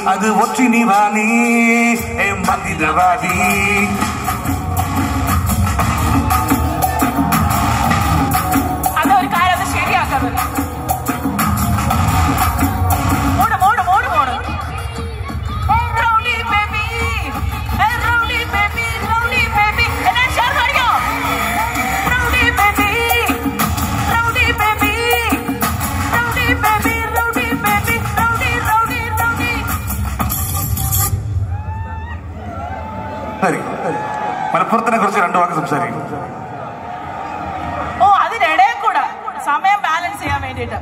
அது ஒற்றினி வாணி என் மந்திரவாதி അത് ഒരു കാര്യം അത് ശരിയാക്കുന്നത് മൂട് മൂട് മൂട് മൂട് Rowdy baby. Hey, rowdy baby, rowdy baby. എന്നെ share കാണിക്കോ? Rowdy baby. Rowdy baby. Rowdy baby, rowdy baby. Rowdy, rowdy, rowdy. ശരി മലപ്പുറത്തിനെ കുറിച്ച് രണ്ടു വാക്ക് സംസാരിക്കും ഓ അതിനിടയിൽ കൂടെ സമയം ബാലൻസ് ചെയ്യാൻ വേണ്ടിട്ട്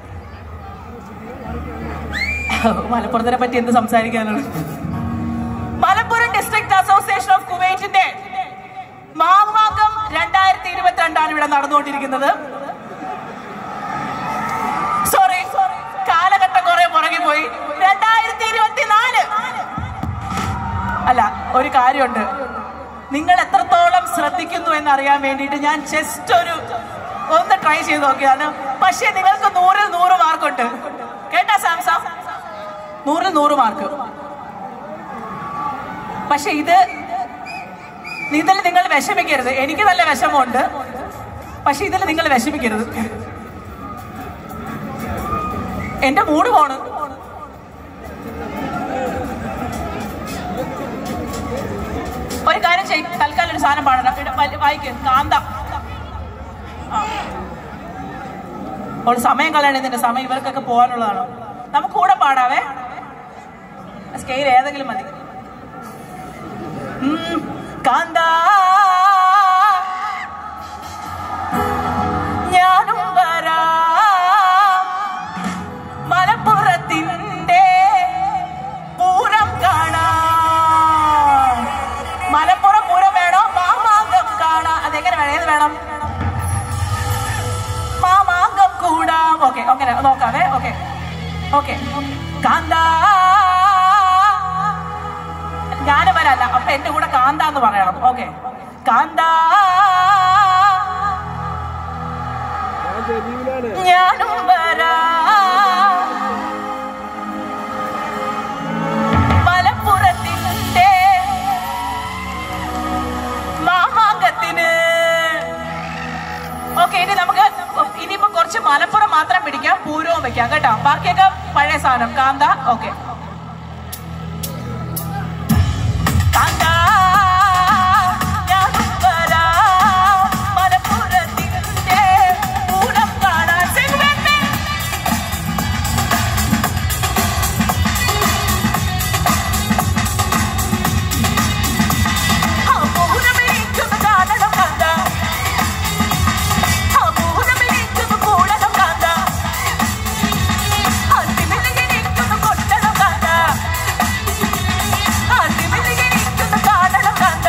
മലപ്പുറത്തിനെ പറ്റി എന്ത് സംസാരിക്കാനാണ് മലപ്പുറം ഡിസ്ട്രിക്ട് അസോസിയേഷൻ ഓഫ് കുവൈറ്റിന്റെ മാമാകം രണ്ടായിരത്തി ഇരുപത്തിരണ്ടാണ് ഇവിടെ നടന്നുകൊണ്ടിരിക്കുന്നത് സോറി കാലഘട്ടം കുറെ പുറകെ പോയി രണ്ടായിരത്തി ഇരുപത്തിനാല് അല്ല ഒരു കാര്യമുണ്ട് നിങ്ങൾ എത്രത്തോളം ശ്രദ്ധിക്കുന്നു എന്നറിയാൻ വേണ്ടിയിട്ട് ഞാൻ ജസ്റ്റ് ഒരു ഒന്ന് ട്രൈ ചെയ്ത് നോക്കിയതാണ് പക്ഷേ നിങ്ങൾക്ക് നൂറിൽ നൂറ് മാർക്കുണ്ട് കേട്ടാ സാംസ നൂറിൽ നൂറ് മാർക്ക് പക്ഷെ ഇത് ഇതിൽ നിങ്ങൾ വിഷമിക്കരുത് എനിക്ക് നല്ല വിഷമമുണ്ട് പക്ഷെ ഇതിൽ നിങ്ങൾ വിഷമിക്കരുത് എന്റെ മൂഡ് പോണ് ഒരു കാര്യം ചെയ് തൽക്കാലം ഒരു സാധനം പാടണം ഇവിടെ വ- വായിക്ക് കാന്ത ആ. അവള് സമയം കളയണേ നിന്റെ സമയം ഇവർക്കൊക്കെ പോകാനുള്ളതാണ് നമുക്ക് കൂടെ പാടാവേ സ്കെയിൽ ഏതെങ്കിലും മതി ഉം, കാന്ത ഞാനും വരാം മലപ്പുറത്തിന്റെ പൂരം കാണാം മലപ്പുറം പൂരം വേണോ മാമാങ്കം കാണാം അതെങ്ങനെ വേണം ഏത് വേണം മാമാങ്കം കൂടാം ഓക്കെ അങ്ങനെ നോക്കാവേ ഓക്കെ ഓക്കെ കാന്ത ഞാൻ വരല്ല അപ്പൊ എന്റെ കൂടെ കാന്ത എന്ന് പറയണം ഓക്കെ കാന്ത ഞാനും വരാം മലപ്പുറത്തിന്റെ മാമാങ്കത്തിന് ഓക്കെ ഇനി നമുക്ക് ഇനിയിപ്പോ കുറച്ച് മലപ്പുറം മാത്രം പിടിക്കാം പൂരവും വെക്കാം കേട്ടോ ബാക്കിയൊക്കെ പഴയ സാധനം കാന്ത ഓക്കെ കാന്ത ഞാനും വരാം മലപ്പുറത്തിന്റെ പൂരം കാണാൻ Sing with me. ആ പൂരമെനിക്കൊന്ന് കാണണം കാന്ത ആ പൂരമെനിക്കൊന്ന് കൂടണം കാന്ത അതിമില്ലെനിക്കൊന്ന് കൊട്ടണം കാന്ത അതിമില്ലെനിക്കൊന്ന് കാണണം കാന്ത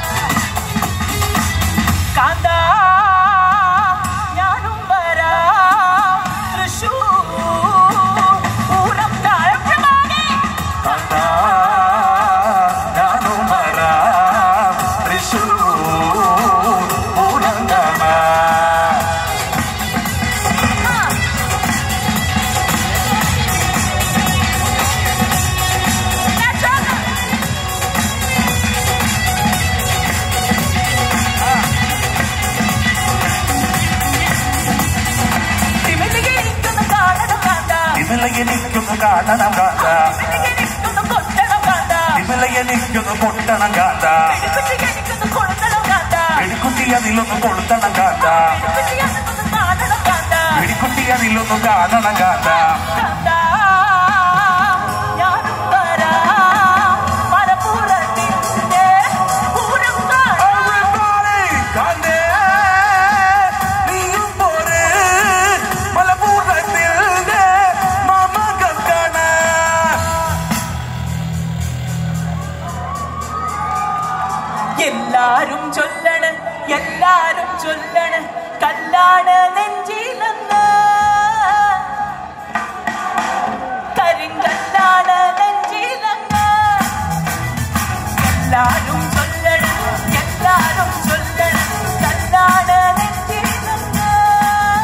കാന്ത ഞാനും വരാം തൃശൂർ പൂരം താഴെ കണ്ട ഞാനും വരാം തൃശൂർ പൂരംഗമ തിമിലികരിക്കുന്ന കാണണം കാന്ത ഇതിലെ എനിക്കൊന്ന് കാണണം കാന്ത തിമിലികരിക്കുന്ന കൊട്ടണം കാന്ത ഇതിലെ എനിക്കൊന്ന് കൊട്ടണം കാന്ത തിരുപ്പതികരിക്കുന്ന കൊളുത്തണം കാന്ത വെടിക്കുട്ടി അതിലൊന്ന് കൊളുത്തണം കാന്ത തിരുപ്പതിയാകുന്നത് കാണണം കാന്ത വെടിക്കുട്ടി അതിലൊന്ന് കാണണം കാന്ത കാന്ത ഞാനും വരാം മലപ്പുറത്തിന്റെ പൂരം കാണാൻ Everybody, കാന്തേ, നീയും പോര്, മലപ്പുറത്തിന്റെ മാമാങ്കം കാണാൻ. എല്ലാരും ചൊല്ലണ് എല്ലാരും ചൊല്ലണ് കല്ലാണ് നെഞ്ചിലെന്ന് കരിങ്കല്ലാണ് നെഞ്ചിലെന്ന് എല്ലാരും ചൊല്ലണ് എല്ലാരും ചൊല്ലണ് കല്ലാണ് നെഞ്ചിലെന്ന്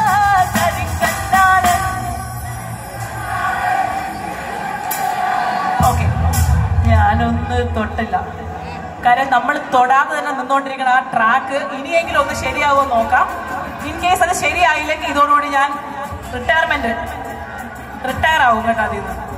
കരിങ്കല്ലാണ് ഓക്കെ ഞാനൊന്ന് തൊട്ടില്ല കാര്യം നമ്മൾ തൊടാതെ തന്നെ നിന്നുകൊണ്ടിരിക്കുന്ന ആ ട്രാക്ക് ഇനിയെങ്കിലും ഒന്ന് ശരിയാവുമോ എന്ന് നോക്കാം ഇൻ കേസ് അത് ശരിയായില്ലെങ്കിൽ ഇതോടുകൂടി ഞാൻ റിട്ടയർമെന്റ് റിട്ടയർ ആവും കേട്ടോ അതിൽ നിന്ന്